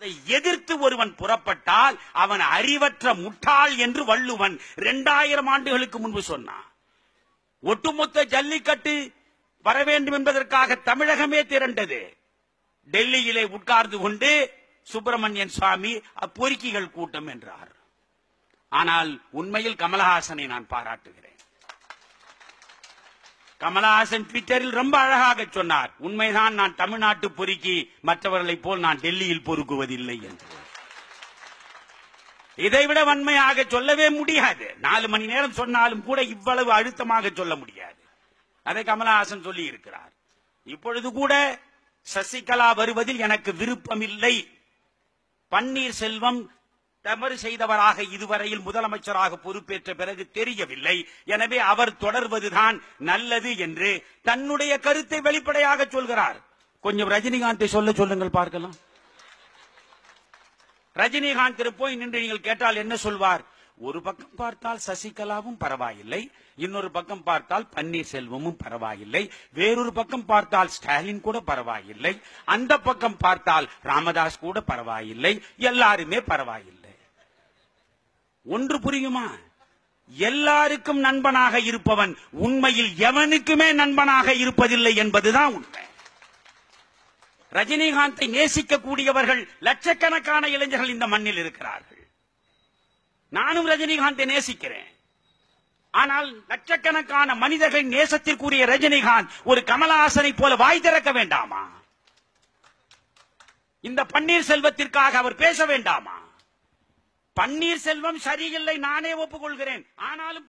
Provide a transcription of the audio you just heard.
அதை எதிர்த்து ஒருவன் புறப்பட்டால் அவன் அறிவற்ற முட்டாள் என்று வள்ளுவன் இரண்டாயிரம் ஆண்டுகளுக்கு முன்பு சொன்னான் ஒட்டுமொத்த ஜல்லிக்கட்டு வர வேண்டும் என்பதற்காக தமிழகமே திரண்டது டெல்லியிலே உட்கார்ந்து கொண்டு சுப்பிரமணியன் சுவாமி பொறுக்கிகள் கூட்டம் என்றார் ஆனால் உண்மையில் கமலஹாசனை நான் பாராட்டுகிறேன் கமலஹாசன் ட்விட்டரில் ரொம்ப அழகாக சொன்னார் உண்மைதான் நான் தமிழ்நாட்டு பொறுக்கி மற்றவர்களைப் போல் நான் டெல்லியில் பொறுக்குவதில்லை என்று இதைவிட வன்மையாக சொல்லவே முடியாது நாலு மணி நேரம் சொன்னாலும் கூட இவ்வளவு அழுத்தமாக சொல்ல முடியாது அதை கமலஹாசன் சொல்லி இருக்கிறார் இப்பொழுது கூட சசிகலா வருவதில் எனக்கு விருப்பமில்லை பன்னீர்செல்வம் தவறு செய்தவராக இதுவரையில் முதலமைச்சராக பொறுப்பேற்ற பிறகு தெரியவில்லை எனவே அவர் தொடர்வதுதான் நல்லது என்று தன்னுடைய கருத்தை வெளிப்படையாக சொல்கிறார் கொஞ்சம் ரஜினிகாந்தை சொல்ல சொல்லுங்கள் பார்க்கலாம் ரஜினிகாந்த் போய் நின்று நீங்கள் கேட்டால் என்ன சொல்வார் ஒரு பக்கம் பார்த்தால் சசிகலாவும் பரவாயில்லை இன்னொரு பக்கம் பார்த்தால் பன்னீர்செல்வமும் பரவாயில்லை வேறொரு பக்கம் பார்த்தால் ஸ்டாலின் கூட பரவாயில்லை அந்த பக்கம் பார்த்தால் ராமதாஸ் கூட பரவாயில்லை எல்லாருமே பரவாயில்லை ஒன்று புரியுமா எல்லாருக்கும் நண்பனாக இருப்பவன் உண்மையில் எவனுக்குமே நண்பனாக இருப்பதில்லை என்பதுதான் உண்மை ரஜினிகாந்தை நேசிக்கக்கூடியவர்கள் லட்சக்கணக்கான இளைஞர்கள் இந்த மண்ணில் இருக்கிறார்கள் நானும் ரஜினிகாந்தை நேசிக்கிறேன் ஆனால் லட்சக்கணக்கான மனிதர்களின் நேசத்திற்குரிய ரஜினிகாந்த் ஒரு கமலஹாசனை போல வாய் திறக்க வேண்டாமா இந்த பன்னீர்செல்வத்திற்காக அவர் பேச வேண்டாமா பன்னீர்செல்வம் சரியில்லை நானே ஒப்புக்கொள்கிறேன் ஆனாலும்